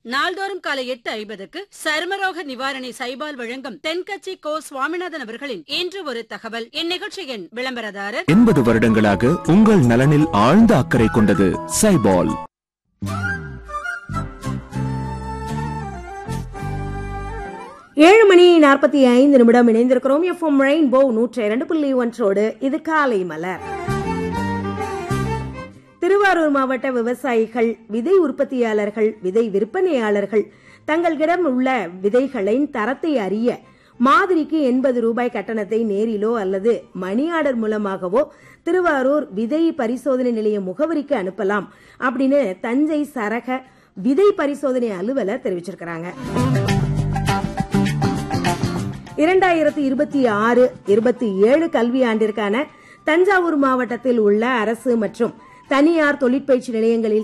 நாள்தோறும் காலை எட்டு ஐம்பதுக்கு சருமரோக நிவாரணி சைபால் வழங்கும் தென்கட்சி கோ சுவாமிநாதன் அவர்களின் இன்று ஒரு தகவல் இந்நிகழ்ச்சியின் விளம்பரதாரர் எண்பது வருடங்களாக உங்கள் நலனில் ஆழ்ந்த அக்கறை கொண்டது சைபால் ஏழு மணி நாற்பத்தி ஐந்து நிமிடம் இணைந்திருக்கிறோம் எஃப்எம் ரெயின்போ நூற்றி இரண்டு புள்ளி ஒன்றோடு இது காலை மலர் திருவாரூர் மாவட்ட விவசாயிகள் விதை உற்பத்தியாளர்கள் விதை விற்பனையாளர்கள் தங்களிடம் உள்ள விதைகளின் தரத்தை அறிய மாதிரிக்கு எண்பது ரூபாய் கட்டணத்தை நேரிலோ அல்லது மணி ஆர்டர் மூலமாகவோ திருவாரூர் விதை பரிசோதனை நிலைய முகவரிக்கு அனுப்பலாம் அப்படின்னு தஞ்சை சரக விதை பரிசோதனை அலுவலர் தெரிவிச்சிருக்கிறாங்க இரண்டாயிரத்தி இருபத்தி ஆறு இருபத்தி ஏழு கல்வியாண்டிற்கான தஞ்சாவூர் மாவட்டத்தில் உள்ள அரசு மற்றும் தனியார் தொழிற்பயிற்சி நிலையங்களில்